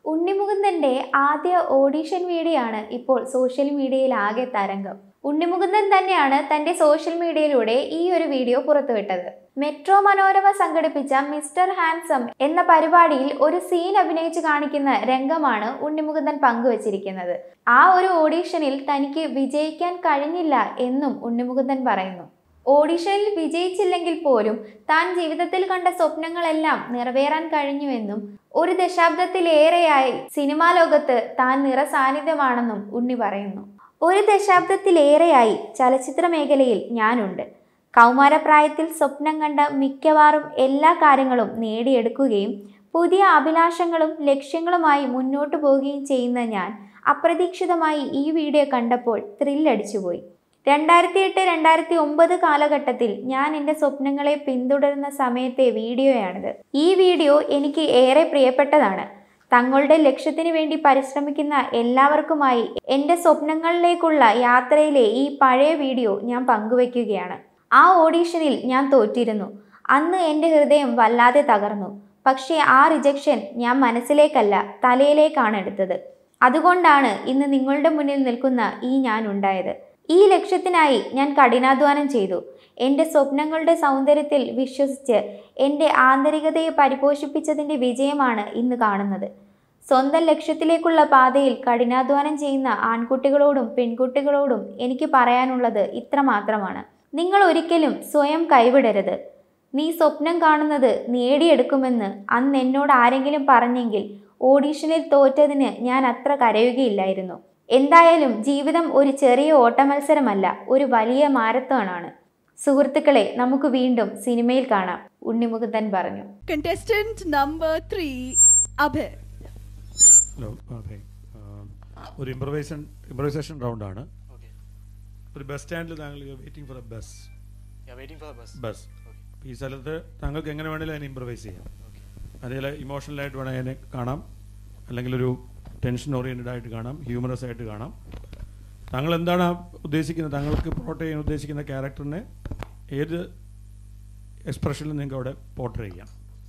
ഉണ്ണിമുകുന്ദന്റെ ആദ്യ audition video ആണ് ഇപ്പോൾ സോഷ്യൽ മീഡിയയിൽ ആകെ തരംഗം ഉണ്ണിമുകുന്ദൻ തന്നെയാണ് തന്റെ സോഷ്യൽ മീഡിയയിലൂടെ ഈ ഒരു വീഡിയോ പുറത്തുവിട്ടത് മെട്രോ മനോരമ സംഘടിപ്പിച്ച മിസ്റ്റർ ഹാൻസം എന്ന പരിപാടിയിൽ ഒരു സീൻ അഭിനയിച്ച് കാണിക്കുന്ന രംഗമാണ് ഉണ്ണിമുകുന്ദൻ പങ്കുവച്ചിരിക്കുന്നത് ആ ഒരു ഓഡീഷനിൽ തനിക്ക് വിജയിക്കാൻ കഴിഞ്ഞില്ല എന്നും ഉണ്ണിമുകുന്ദൻ പറയുന്നു ഓഡിഷനിൽ വിജയിച്ചില്ലെങ്കിൽ പോലും താൻ ജീവിതത്തിൽ കണ്ട സ്വപ്നങ്ങളെല്ലാം നിറവേറാൻ കഴിഞ്ഞുവെന്നും ഒരു ദശാബ്ദത്തിലേറെയായി സിനിമാ ലോകത്ത് താൻ നിറസാന്നിധ്യമാണെന്നും ഉണ്ണി പറയുന്നു ഒരു ദശാബ്ദത്തിലേറെയായി ചലച്ചിത്ര മേഖലയിൽ ഞാനുണ്ട് കൗമാരപ്രായത്തിൽ സ്വപ്നം കണ്ട മിക്കവാറും എല്ലാ കാര്യങ്ങളും നേടിയെടുക്കുകയും പുതിയ അഭിലാഷങ്ങളും ലക്ഷ്യങ്ങളുമായി മുന്നോട്ടു പോവുകയും ചെയ്യുന്ന ഞാൻ അപ്രതീക്ഷിതമായി ഈ വീഡിയോ കണ്ടപ്പോൾ ത്രില്ലടിച്ചുപോയി രണ്ടായിരത്തി എട്ട് രണ്ടായിരത്തി ഒമ്പത് കാലഘട്ടത്തിൽ ഞാൻ എൻ്റെ സ്വപ്നങ്ങളെ പിന്തുടരുന്ന സമയത്തെ വീഡിയോയാണിത് ഈ വീഡിയോ എനിക്ക് ഏറെ പ്രിയപ്പെട്ടതാണ് തങ്ങളുടെ ലക്ഷ്യത്തിന് വേണ്ടി പരിശ്രമിക്കുന്ന എല്ലാവർക്കുമായി എൻ്റെ സ്വപ്നങ്ങളിലേക്കുള്ള യാത്രയിലെ ഈ പഴയ വീഡിയോ ഞാൻ പങ്കുവയ്ക്കുകയാണ് ആ ഓഡീഷനിൽ ഞാൻ തോറ്റിരുന്നു അന്ന് എൻ്റെ ഹൃദയം വല്ലാതെ തകർന്നു പക്ഷേ ആ റിജക്ഷൻ ഞാൻ മനസ്സിലേക്കല്ല തലയിലേക്കാണ് എടുത്തത് അതുകൊണ്ടാണ് ഇന്ന് നിങ്ങളുടെ മുന്നിൽ നിൽക്കുന്ന ഈ ഞാൻ ഉണ്ടായത് ഈ ലക്ഷ്യത്തിനായി ഞാൻ കഠിനാധ്വാനം ചെയ്തു എൻ്റെ സ്വപ്നങ്ങളുടെ സൗന്ദര്യത്തിൽ വിശ്വസിച്ച് എൻ്റെ ആന്തരികതയെ പരിപോഷിപ്പിച്ചതിൻ്റെ വിജയമാണ് ഇന്ന് കാണുന്നത് സ്വന്തം ലക്ഷ്യത്തിലേക്കുള്ള പാതയിൽ കഠിനാധ്വാനം ചെയ്യുന്ന ആൺകുട്ടികളോടും പെൺകുട്ടികളോടും എനിക്ക് പറയാനുള്ളത് ഇത്ര മാത്രമാണ് നിങ്ങൾ ഒരിക്കലും സ്വയം കൈവിടരുത് നീ സ്വപ്നം കാണുന്നത് നേടിയെടുക്കുമെന്ന് അന്ന് എന്നോട് ആരെങ്കിലും പറഞ്ഞെങ്കിൽ ഓഡീഷനിൽ തോറ്റതിന് ഞാൻ അത്ര കരയുകയില്ലായിരുന്നു എന്തായാലും ജീവിതം ഒരു ചെറിയ ഓട്ടമത്സരമല്ല ഒരു വലിയ മാരത്തോണാണ് സുഹൃത്തുക്കളെ നമുക്ക് വീണ്ടും സിനിമയിൽ കാണാം ഉണ്ണിമുകുന്ദൻ പറഞ്ഞു Contestant number three, Abhay. Hello അതെ ഒരു ഇംപ്രവൈസേഷൻ ഇംപ്രവൈസേഷൻ റൗണ്ടാണ് Okay. ഒരു ബസ് സ്റ്റാൻഡിൽ താങ്കൾ waiting for a bus Yeah, waiting for the bus. Bus Okay. ഈ സ്ഥലത്ത് താങ്കൾക്ക് എങ്ങനെ വേണമെങ്കിലും അതിനെ ഇംപ്രവൈസ് ചെയ്യാം Okay. അതിൽ ഇമോഷണലായിട്ട് വേണമെങ്കിൽ അതിനെ കാണാം അല്ലെങ്കിൽ ഒരു ടെൻഷൻ ഓറിയൻറ്റഡ് ആയിട്ട് കാണാം ഹ്യൂമറസ് ആയിട്ട് കാണാം താങ്കൾ എന്താണ് ഉദ്ദേശിക്കുന്നത് താങ്കൾക്ക് പോർട്ട് ചെയ്യാൻ ഉദ്ദേശിക്കുന്ന ക്യാരക്ടറിനെ ഏത് എക്സ്പ്രഷനിൽ നിങ്ങൾക്ക് അവിടെ പോർട്രേ ചെയ്യാം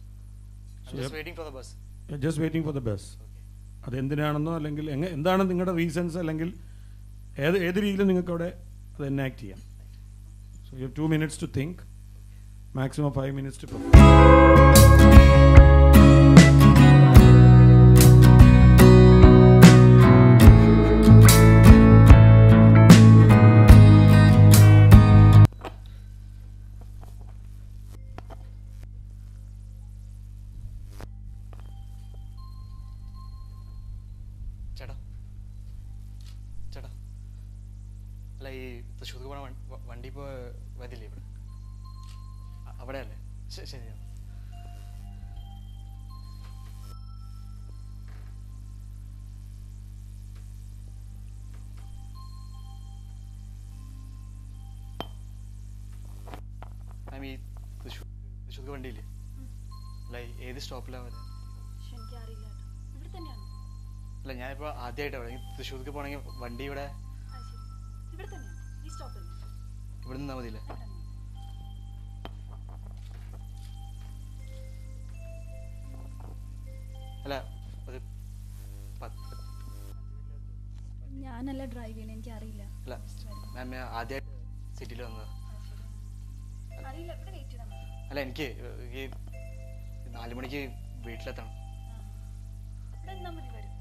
I'm just waiting for the bus. Just waiting for the bus Okay. അത് എന്തിനാണെന്നോ അല്ലെങ്കിൽ എങ്ങനെ എന്താണ് നിങ്ങളുടെ റീസൺസ് അല്ലെങ്കിൽ ഏത് ഏത് രീതിയിലും നിങ്ങൾക്ക് അവിടെ അത് എനാക്ട് ചെയ്യാം so you two minutes to think maximum five minutes to ചേട്ടാ ചേട്ടാ അല്ല ഈ തൃശ്ശൂർക്ക് പോണ വൺ- വ- വണ്ടി ഇപ്പോൾ വരില്ലേ ഇവിടെ അ- അവിടെ അല്ലേ ശരി ശരി മാം ഈ തൃശ്ശൂർ തൃശ്ശൂർക്ക് വണ്ടിയില്ലേ അല്ല ഈ ഏത് സ്റ്റോപ്പിലാണ് വരുന്നത് എനിക്കറിയില്ല കേട്ടോ ഇവിടെ തന്നെയാണോ അല്ല ഞാനിപ്പോൾ ആദ്യമായിട്ട് അവിടെ തൃശ്ശൂർക്ക് പോകണമെങ്കിൽ വണ്ടി ഇവിടെ ആ ശരി ഇവിടെ തന്നെയാണ് ഈ സ്റ്റോപ്പ് തന്നെ ഇവിടെ നിന്നാൽ മതിയില്ലേ ഇവിടെ തന്നെ അല്ല ഒരു പത്ത് ഞാനല്ല ഡ്രൈവ് ചെയ്യണേ എനിക്ക് അറിയില്ല അല്ല മാം ഞാൻ ആദ്യമായിട്ട് സിറ്റിയിൽ വന്നത് അറിയില്ല ഇവിടെ വെയിറ്റ് ചെയ്താൽ മതി അല്ല എനിക്ക് ഈ നാല് മണിക്ക് വീട്ടിലെത്തണം ആ. ഇവിടെ നിന്നാൽ മതി വരും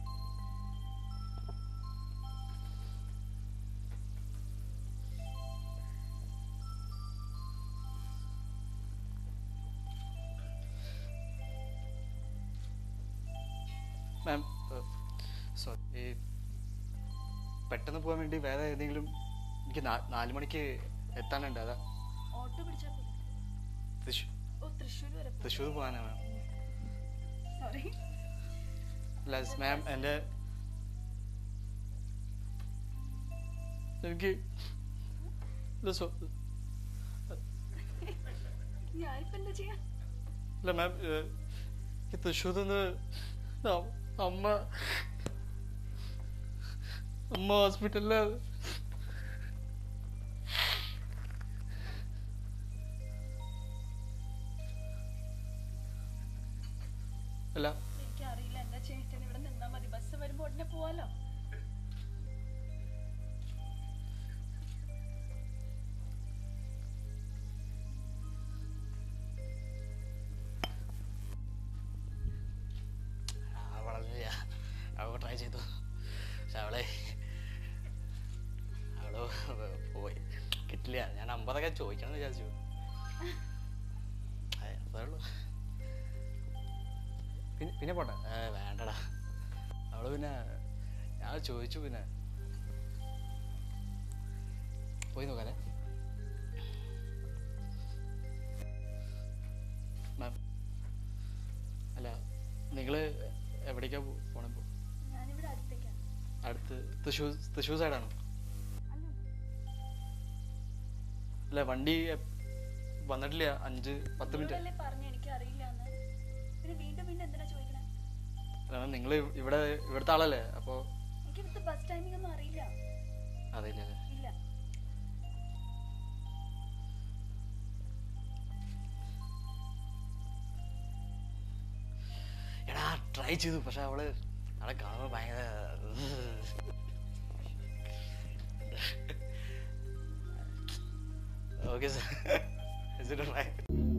മാം സോറി ഈ പെട്ടെന്ന് പോകാൻ വേണ്ടി വേറെ ഏതെങ്കിലും എനിക്ക് നാ- നാല് മണിക്ക് എത്താനുണ്ട് അതാ ഓട്ടോ പിടിച്ചാൽ പോലും തൃശ്ശൂർ ഓ തൃശ്ശൂർ വരെ തൃശ്ശൂർ പോകാനാണ് മാം സോറി അല്ല മാം എൻ്റെ എനിക്ക് ഇല്ല, സോ- ഞാനിപ്പോൾ എന്താ ചെയ്യാ അല്ല മാം ഈ തൃശ്ശൂർ നിന്ന് അമ്മ അമ്മ ഹോസ്പിറ്റലില് അല്ല എനിക്കറിയില്ല എന്താ ചെയ്തിട്ട് ഇവിടെ നിന്നാൽ നമ്പറൊക്കെ ചോദിക്കണം എന്ന് വിചാരിച്ചു ഏ, അത്രേ ഉള്ളൂ പിന്നെ പിന്നെ പോട്ടെ ഏ, വേണ്ടടാ അവള് പിന്നെ ഞാൻ ചോദിച്ചു പിന്നെ പോയി നോക്കാല്ലേ മാം അല്ല നിങ്ങൾ എവിടേക്കാ പോ- പോണേ ഇപ്പോ? ഞാനിവിടെ അടുത്തേക്കാണ് അടുത്ത് തൃശ്ശൂർ തൃശ്ശൂർ സൈഡാണോ അല്ല അല്ല വണ്ടി എപ്- വന്നിട്ടില്ല അഞ്ച് പത്ത് മിനിറ്റ് നിങ്ങളല്ലേ പറഞ്ഞു എനിക്ക് അറിയില്ല എന്ന് പിന്നെ വീണ്ടും വീണ്ടും എന്തിനാ ചോദിക്കണേ കാരണം നിങ്ങൾ ഇവിടെ ഇവിടുത്തെ ആളല്ലേ അപ്പോൾ എനിക്ക് ഇവിടുത്തെ ബസ് ടൈമിംഗ് ഒന്നും അറിയില്ല അറിയില്ല അല്ലേ ഇല്ല എടാ ട്രൈ ചെയ്തു പക്ഷെ അവള് അവളെ കാണുമ്പോൾ ഭയങ്കര ഓക്കെ സാർ ട്രൈ